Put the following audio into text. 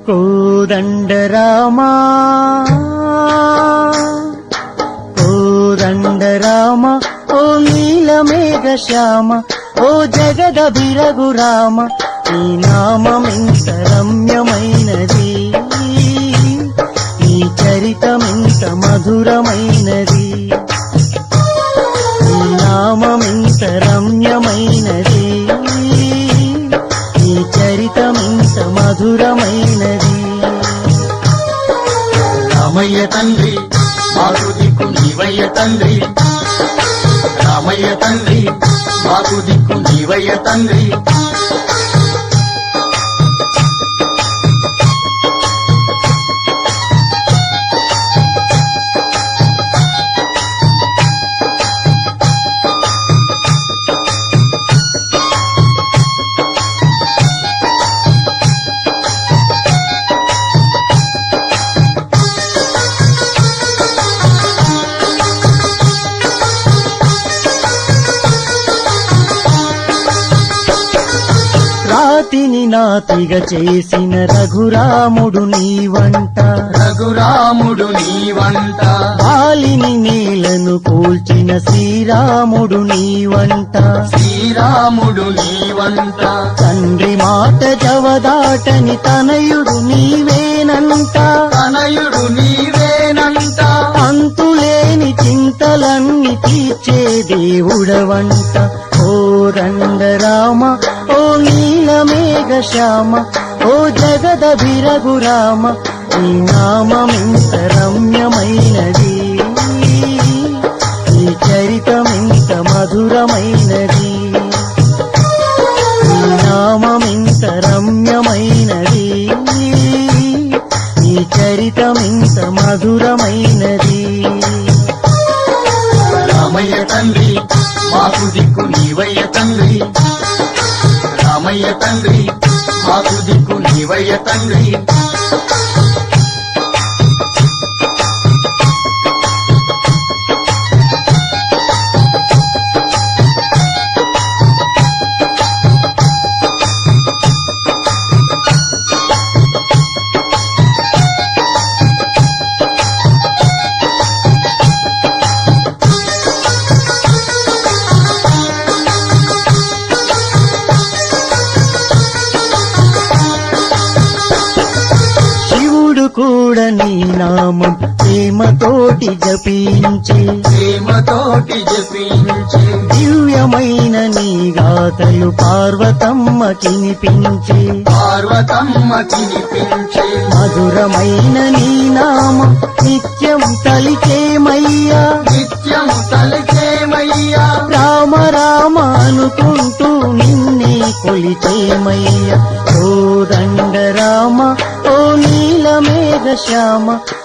కోదండ రామా కోదండ రామ ఓ నీలమేఘ శ్యామ ఓ జగద బిరగు రామ ఈ నామమెంత రమ్యమైనది ఈ చరితమెంత మధురమైనది ఈ నామమెంత రమ్యమైనది ఈ చరితమెంత మధురమైనది రామయ్య తండ్రి మాకు దిక్కు నీవయ్య తండ్రి రామయ్య తండ్రి మాకు దిక్కు నీవయ్య తండ్రి రాతిని నాతిగా చేసిన రఘురాముడు నీ వంట రఘురాముడు నీ వంట బాలిని నీలను కూల్చిన శ్రీరాముడు నీ వంట శ్రీరాముడు నీ వంట తండ్రి మాట జవదాటని తనయుడు నీవేనంట తనయుడు నీవేనంట అంతులేని చింతలన్నీ తీర్చే దేవుడవంట ఓ రంగ రామ ఓ నీలమేఘ శ్యామ ఓ జగద బిరగు రామ ఈ నామమెంత రమ్యమైనది ఈ చరితమెంత మధురమైనది ఈ నామమెంత రమ్యమైనది ఈ చరితమెంత మధురమైనది రామయ్య తండ్రి మాకు దిక్కు నీవయ్య తండ్రి రామయ్య తండ్రి మాకు దిక్కు నీవయ్య తండ్రి శివుడు కూడా నీ నామం ప్రేమతోటి జపించే ప్రేమతోటి జపించే దివ్యమైన నీ గాథలు పార్వతమ్మ కినిపించే పార్వతమ్మ తినిపించే మధురమైన నీ నామం నిత్యం తలిచేమయ్యా నిత్యం తలచేమయ్యా రామ రామ అనుకుంటూ నిన్నే కొలిచేమయ్యా ఓ దండ రామ ఓ నీలమేఘ శ్యామ